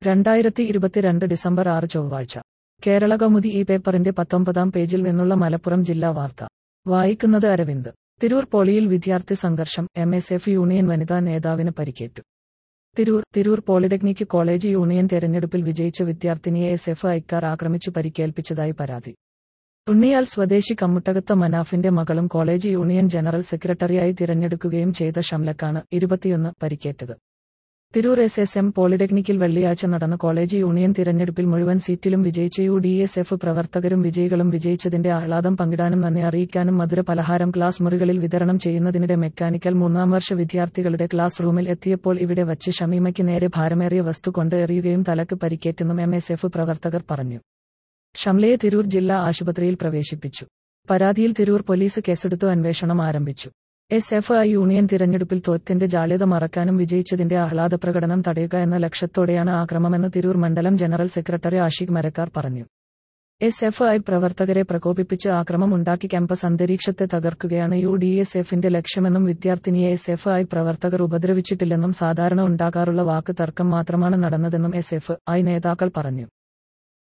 രണ്ടായിരത്തി ഇരുപത്തിരണ്ട് ഡിസംബർ ആറ് ചൊവ്വാഴ്ച കേരള കൗമുദി ഈ പേപ്പറിന്റെ പത്തൊമ്പതാം പേജിൽ നിന്നുള്ള മലപ്പുറം ജില്ലാ വാർത്ത വായിക്കുന്നത് അരവിന്ദ് തിരൂർ പോളിയിൽ വിദ്യാർത്ഥി സംഘർഷം എം എസ് എഫ് യൂണിയൻ വനിതാ നേതാവിന് പരിക്കേറ്റു Tirur Tirur polytechnic college union തെരഞ്ഞെടുപ്പിൽ വിജയിച്ച വിദ്യാർത്ഥിനിയെ എസ് എഫ് ഐക്കാർ ആക്രമിച്ചു പരിക്കേൽപ്പിച്ചതായി പരാതി ഉണ്ണിയാൽ സ്വദേശി കമ്മുട്ടകത്ത മനാഫിന്റെ മകളും കോളേജ് യൂണിയൻ ജനറൽ സെക്രട്ടറിയായി തിരഞ്ഞെടുക്കുകയും ചെയ്ത ഷംലക്കാണ് ഇരുപത്തിയൊന്ന് പരിക്കേറ്റത് തിരൂർ എസ് എസ് എം പോളിടെക്നിക്കിൽ വെള്ളിയാഴ്ച നടന്ന കോളേജ് യൂണിയൻ തിരഞ്ഞെടുപ്പിൽ മുഴുവൻ സീറ്റിലും വിജയിച്ച യു ഡി എസ് എഫ് പ്രവർത്തകരും വിജയികളും വിജയിച്ചതിന്റെ ആഹ്ലാദം പങ്കിടാനും നന്ദി അറിയിക്കാനും മധുര പലഹാരം ക്ലാസ് മുറികളിൽ വിതരണം ചെയ്യുന്നതിനിടെ മെക്കാനിക്കൽ മൂന്നാം വർഷ വിദ്യാർത്ഥികളുടെ ക്ലാസ് റൂമിൽ എത്തിയപ്പോൾ ഇവിടെ വച്ച് ഷമീമയ്ക്ക് നേരെ ഭാരമേറിയ വസ്തു കൊണ്ട് എറിയുകയും തലക്ക് പരിക്കേറ്റെന്നും എം എസ് എഫ് പ്രവർത്തകർ പറഞ്ഞു ഷംലയെ തിരൂർ ജില്ലാ ആശുപത്രിയിൽ പ്രവേശിപ്പിച്ചു പരാതിയിൽ തിരൂർ പോലീസ് കേസെടുത്തു അന്വേഷണം ആരംഭിച്ചു എസ് എഫ് ഐ യൂണിയൻ തിരഞ്ഞെടുപ്പിൽ തോറ്റിന്റെ ജാള്യത മറക്കാനും വിജയിച്ചതിന്റെ ആഹ്ലാദ പ്രകടനം തടയുക എന്ന ലക്ഷ്യത്തോടെയാണ് ആക്രമമെന്ന് തിരൂർ മണ്ഡലം ജനറൽ സെക്രട്ടറി ആഷിഖ് മരക്കാർ പറഞ്ഞു എസ് എഫ് ഐ പ്രവർത്തകരെ പ്രകോപിപ്പിച്ച് ആക്രമം ഉണ്ടാക്കി ക്യാമ്പസ് അന്തരീക്ഷത്തെ തകർക്കുകയാണ് യു ഡി എസ് എഫിന്റെ ലക്ഷ്യമെന്നും വിദ്യാർത്ഥിനിയെ എസ് എഫ് ഐ പ്രവർത്തകർ ഉപദ്രവിച്ചിട്ടില്ലെന്നും സാധാരണ ഉണ്ടാകാറുള്ള വാക്ക് തർക്കം മാത്രമാണ് നടന്നതെന്നും എസ് എഫ് ഐ നേതാക്കൾ പറഞ്ഞു